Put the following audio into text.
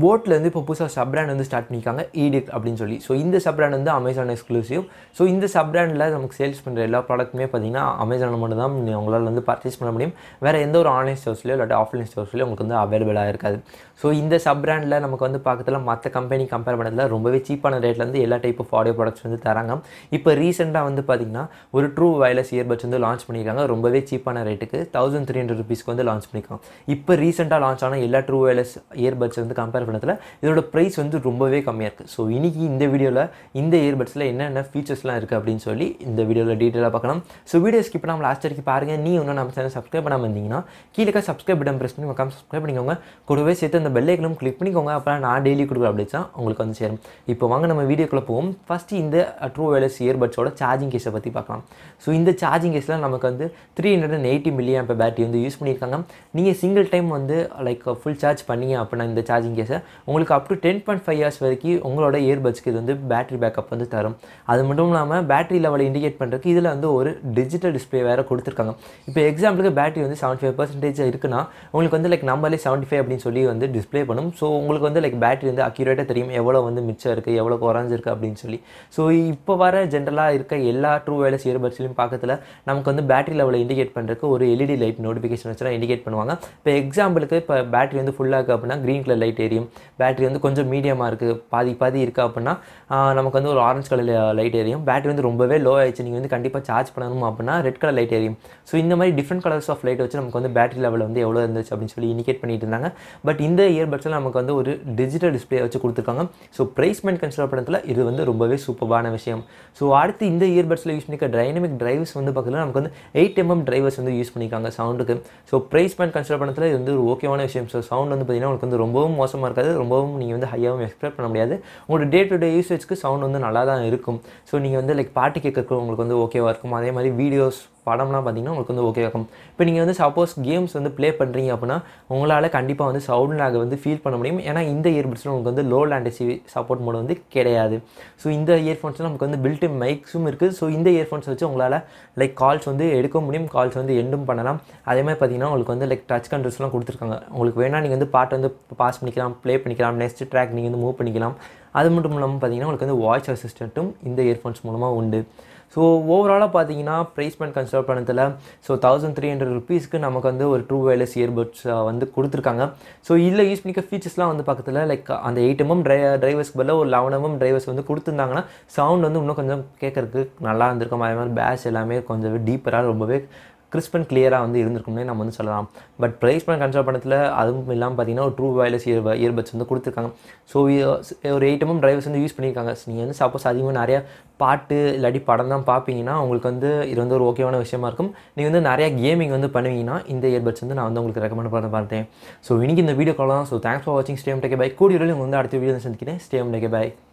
போட்டில் வந்து இப்போ புதுசாக சப் பிராண்ட் வந்து ஸ்டார்ட் பண்ணியிருக்காங்க ஈடிக் அப்படின்னு சொல்லி ஸோ இந்த சப் பிராண்ட் வந்து அமேசான் எக்ஸ்க்ளூசிவ் ஸோ இந்த சப் பிராண்டில் நமக்கு சேல்ஸ் பண்ணுற எல்லா ப்ராடக்ட்டுமே பார்த்தீங்கன்னா அமேசானில் மட்டும் தான் நீ உங்களால் வந்து பர்ச்சேஸ் பண்ண முடியும் வேறு எந்த ஒரு ஆன்லைன் ஸ்டோர்ஸ்லையோ இல்லாட்டி ஆஃப்லைன் ஸ்டோர்ஸ்லையோ உங்களுக்கு வந்து அவைலபிளாக இருக்காது ஸோ இந்த சப் பிராண்டில் நமக்கு வந்து பக்கத்தில் மற்ற கம்பெனி கம்பேர் பண்ணதில் ரொம்பவே சீப்பான ரேட்லேருந்து எல்லா டைப் ஆஃப் ஆடியோ ப்ராடக்ட்ஸ் வந்து தராங்க இப்போ ரீசெண்டாக வந்து பார்த்திங்கன்னா ஒரு ட்ரூ வயர்லெஸ் இயர்பட்ஸ் வந்து லான்ச் பண்ணியிருக்காங்க ரொம்பவே சீப்பான ரேட்டுக்கு தௌசண்ட் த்ரீ ஹண்ட்ரட் ருபீஸ்க்கு வந்து லான்ச் பண்ணியிருக்காங்க இப்போ ரீசெண்டாக லான்ச் ஆன எல்லா ட்ரூ வயர்லெஸ் இயர்பட்ஸ் வந்து கம்பேர் பண்ணதில் இதோட ப்ரைஸ் வந்து ரொம்பவே கம்மியாக இருக்குது ஸோ இன்றைக்கி இந்த வீடியோவில் இந்த இயர்பட்ஸில் என்னென்ன ஃபீச்சர்ஸ்லாம் இருக்குது அப்படின்னு சொல்லி இந்த வீடியோவில் டீட்டெயிலாக பார்க்கலாம் ஸோ வீடியோ ஸ்கிப் பண்ணாமல் லாஸ்ட் வரைக்கும் பாருங்கள் நீ இன்னும் நம்ம சேனல் சப்ஸ்கிரைப் பண்ணாமல் இருந்தீங்கன்னா கீழே சப்ஸ்கிரைப் பட்டன் ப்ரெஸ் பண்ணி மக்காம சப்ஸ்கிரைப் பண்ணிக்கோங்க கூடவே சேர்த்து அந்த பெல் ஐக்கனும் கிளிக் பண்ணிக்கோங்க அப்போ நான் டெய்லி கொடுக்குற அப்டேட்ஸ் தான் உங்களுக்கு வந்து சேரும் இப்போ வாங்க நம்ம வீடியோக்குள்ளே போவோம் ஃபஸ்ட்டு இந்த ட்ரூ வயர்லெஸ் இயர்பட்ஸோட சார்ஜிங் கேஸை பற்றி பார்க்கலாம் ஸோ இந்த சார்ஜிங் கேஸில் நமக்கு வந்து three hundred and eighty milliamp இப்போ பேட்டரி வந்து யூஸ் பண்ணியிருக்காங்க நீங்கள் சிங்கிள் டைம் வந்து லைக் ஃபுல் சார்ஜ் பண்ணீங்க அப்படின்னா இந்த சார்ஜிங் கேஸை உங்களுக்கு up to ten point five hours வரைக்கும் உங்களோட இயர்பட்ஸ்க்கு இது வந்து பேட்டரி பேக்கப் வந்து தரும் அது மட்டும் இல்லாமல் பேட்டரி லெவலை இண்டிகேட் பண்ணுறதுக்கு இதில் வந்து ஒரு டிஜிட்டல் டிஸ்பிளே வேறு கொடுத்துருக்காங்க இப்போ எக்ஸாம்பிளுக்கு பேட்டரி வந்து செவன்ட்டி ஃபைவ் பர்சன்டேஜ் இருக்குன்னா உங்களுக்கு வந்து லைக் நம்மளே செவன்ட்டி ஃபைவ் அப்படின்னு சொல்லி வந்து டிஸ்ப்ளே பண்ணும் ஸோ உங்களுக்கு வந்து லைக் பேட்டரி வந்து அக்யூரேட்டாக தெரியும் எவ்வளோ வந்து மிச்சம் இருக்குது எவ்வளோ குறைஞ்சிருக்கு அப்படின்னு சொல்லி ஸோ இப்போ வர ஜென்ரலாக இருக்க எல்லா ட்ரூ வயர்லெஸ் இயர்பட்ஸ்லையும் பக்கத்தில் நமக்கு வந்து பேட்டரி லெவலை இண்டிகேட் பண்ணுறதுக்கு ஒரு எல்இடி லைட் நோட்டிஃபிகேஷன் வச்சுலாம் இண்டிகேட் பண்ணுவாங்க இப்போ எக்ஸாம்பிளுக்கு இப்போ பேட்டரி வந்து ஃபுல்லாக இருக்குது அப்படின்னா க்ரீன் கலர் லைட் எரியும் பேட்டரி வந்து கொஞ்சம் மீடியமாக இருக்குது பாதி பாதி இருக்குது அப்படின்னா ஆஹ் நமக்கு வந்து ஒரு ஆரஞ்சு கலர் லைட் எரியும் பேட்டரி வந்து ரொம்பவே லோ ஆயிடுச்சு நீங்கள் வந்து கண்டிப்பாக சார்ஜ் பண்ணணும் அப்படின்னா ரெட் கலர் லைட் எரியும் ஸோ இந்த மாதிரி டிஃப்ரெண்ட் கலர்ஸ் ஆஃப் லைட் வச்சு நமக்கு வந்து பேட்டரி லெவல் வந்து எவ்வளோ இருந்துச்சு அப்படின்னு சொல்லி இண்டிகேட் பண்ணிட்டு இருந்தாங்க பட் இந்த இயர்பட்ஸில் நமக்கு வந்து ஒரு டிஜிட்டல் டிஸ்பிளே வச்சு கொடுத்துருக்காங்க ஸோ ப்ரைஸ்மெண்ட் கன்சிடர் பண்ணத்தில் இது வந்து ரொம்பவே சூப்பரான விஷயம் ஸோ அடுத்து இந்த இயர்பட்ஸில் யூஸ் பண்ணிக்க டைனமிக் டிரைவ்ஸ் வந்து பார்க்கல நமக்கு வந்து எயிட் எம்எம் டிரைவர்ஸ் வந்து யூஸ் பண்ணியிருக்காங்க சவுண்டுக்கு ஸோ ப்ரைஸ்மெண்ட் கன்சிடர் பண்ணத்தில் இது வந்து ஒரு ஓகேவான விஷயம் ஸோ சவுண்ட் வந்து பார்த்தீங்கன்னா உங்களுக்கு வந்து ரொம்பவும் மோசமாக இருக்காது ரொம்பவும் நீங்கள் வந்து ஹையாகவும் எக்ஸ்பெக்ட் பண்ண முடியாது உங்களோட டே டு டே யூசேஜ்க்கு சவுண்ட் வந்து நல்லா தான் இருக்கும் ஸோ நீங்கள் வந்து லைக் பாட்டு கேட்கறதுக்கு உங்களுக்கு வந்து ஓகேவாக இருக்கும் அதே மாதிரி வீடியோஸ் படம்லாம் பார்த்தீங்கன்னா உங்களுக்கு வந்து ஓகே இருக்கும் இப்போ நீங்கள் வந்து சப்போஸ் கேம்ஸ் வந்து ப்ளே பண்ணுறீங்க அப்படின்னா உங்களால் கண்டிப்பாக வந்து சவுண்ட் லேக் வந்து ஃபீல் பண்ண முடியும் ஏன்னா இந்த இயர்பட்ஸில் உங்களுக்கு வந்து லோ லேண்டசி சப்போர்ட் மோட் வந்து கிடையாது ஸோ இந்த இயர்ஃபோன்ஸில் நமக்கு வந்து பில்ட் மைக்ஸும் இருக்குது ஸோ இந்த இயர்ஃபோன்ஸ் வச்சு உங்களால் லைக் கால்ஸ் வந்து எடுக்க முடியும் கால்ஸ் வந்து எண்டும் பண்ணலாம் அதே மாதிரி பார்த்தீங்கன்னா உங்களுக்கு வந்து லைக் டச் கண்ட்ரோல்ஸ்லாம் கொடுத்துருக்காங்க உங்களுக்கு வேணால் நீங்கள் வந்து பாட்டு வந்து பாஸ் பண்ணிக்கலாம் ப்ளே பண்ணிக்கலாம் நெக்ஸ்ட் ட்ராக் நீங்கள் வந்து மூவ் பண்ணிக்கலாம் அது மட்டும் இல்லாமல் பார்த்தீங்கன்னா உங்களுக்கு வந்து வாய்ஸ் அசிஸ்டண்ட்டும் இந்த இயர்ஃபோன்ஸ் மூலமாக உண்டு ஸோ ஓவராலாக பார்த்தீங்கன்னா ப்ரைஸ்மெண்ட் கன்சிடர் பண்ணதில் ஸோ தௌசண்ட் த்ரீ ஹண்ட்ரட் ருபீஸ்க்கு நமக்கு வந்து ஒரு ட்ரூ வயர்லெஸ் இயர்பட்ஸ் வந்து கொடுத்துருக்காங்க ஸோ இதில் யூஸ் பண்ணிக்க ஃபீச்சர்ஸ்லாம் வந்து பக்கத்தில் லைக் அந்த எயிட் எம்எம் ட்ரை டிரைவர்ஸ்க்கு பதிலாக ஒரு லெவன் எம்எம் டிரைவர்ஸ் வந்து கொடுத்துருந்தாங்கன்னா சவுண்ட் வந்து இன்னும் கொஞ்சம் கேட்கறதுக்கு நல்லா இருந்திருக்கும் அதே மாதிரி பேஸ் எல்லாமே கொஞ்சம் டீப்பராக ரொம்பவே கிறிஸ்ப் அண்ட் கிளியராக வந்து இருந்திருக்கும்னே நம்ம வந்து சொல்லலாம் பட் ப்ரைஸ் பண்ண கன்சிடர் பண்ணத்தில் அதுவும் இல்லாமல் பார்த்தீங்கன்னா ஒரு ட்ரூ வயர்லெஸ் இயர் இயர்பட்ஸ் வந்து கொடுத்துருக்காங்க ஸோ ஒரு எயிட் எம்எம் டிரைவர்ஸ் வந்து யூஸ் பண்ணியிருக்காங்க நீங்கள் வந்து சப்போஸ் அதிகமாக நிறையா பாட்டு இல்லாட்டி படம் தான் பார்ப்பீங்கன்னா உங்களுக்கு வந்து இது வந்து ஒரு ஓகேவான விஷயமா இருக்கும் நீங்கள் வந்து நிறையா கேமிங் வந்து பண்ணுவீங்கன்னா இந்த இயர்பட்ஸ் வந்து நான் வந்து உங்களுக்கு ரெக்கமெண்ட் பண்ண பார்த்தேன் ஸோ இன்னைக்கு இந்த வீடியோ கால் தான் ஸோ தேங்க்ஸ் ஃபார் வாட்சிங் ஸ்டேம் டேக்கே பை கூடிய வந்து அடுத்த வீடியோ சந்திக்கிறேன் ஸ்டேம் டேக்கே பை